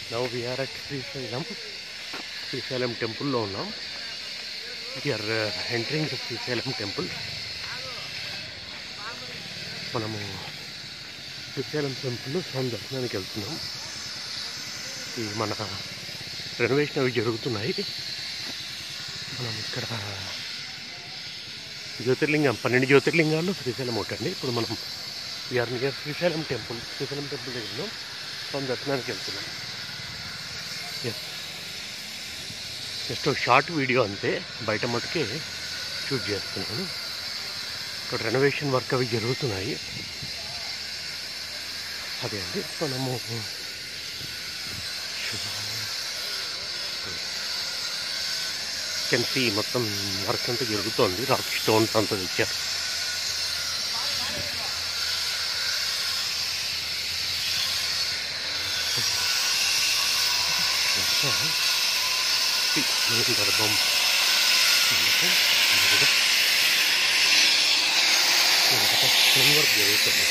now we are at Srisailam Srisailam టెంపుల్లో ఉన్నాం we are entering Srisailam temple మనము శ్రీశైలం టెంపుల్ స్వామి దర్శనానికి వెళ్తున్నాం ఈ మన రెనోవేషన్ అవి జరుగుతున్నాయి మనం ఇక్కడ జ్యోతిర్లింగం పన్నెండు జ్యోతిర్లింగాల్లో శ్రీశైలం ఒకటండి ఇప్పుడు మనం we are near Srisailam temple Srisailam temple దగ్గర ఉన్నాం స్వామి దర్శనానికి వెళ్తున్నాం ఎస్ జస్ట్ ఒక షార్ట్ వీడియో అంతే బయట మటుకే షూట్ చేస్తున్నాను ఇక్కడ రెనోవేషన్ వర్క్ అవి జరుగుతున్నాయి అదే అండి మనము కెన్ సీ మొత్తం వర్క్ అంతా జరుగుతోంది రాక్ స్టోన్స్ అంతా తెచ్చారు మెయిన్ గర్భం స్టోన్ వర్క్ జరుగుతుంది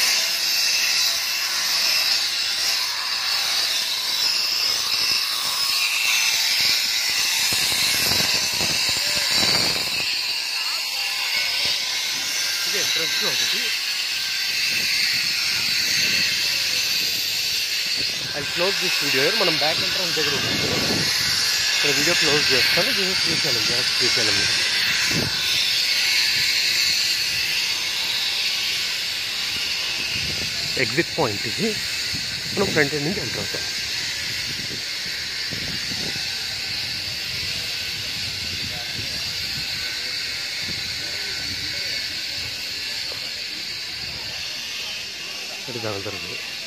ఇది ఎంట్రన్స్ ఒకటి అది క్లోజ్ దిస్ వీడియో మనం బ్యాక్ ఎంట్రన్స్ దగ్గర ఉంటుంది ఇక్కడ వీడియో క్లోజ్ చేస్తాను ఇది Srisailam just Srisailam exit point ఇది మనం ఫ్రంట్ ఎండ్ నుంచి ఎంటర్ అవుతాం ఇది దాని తర్వాత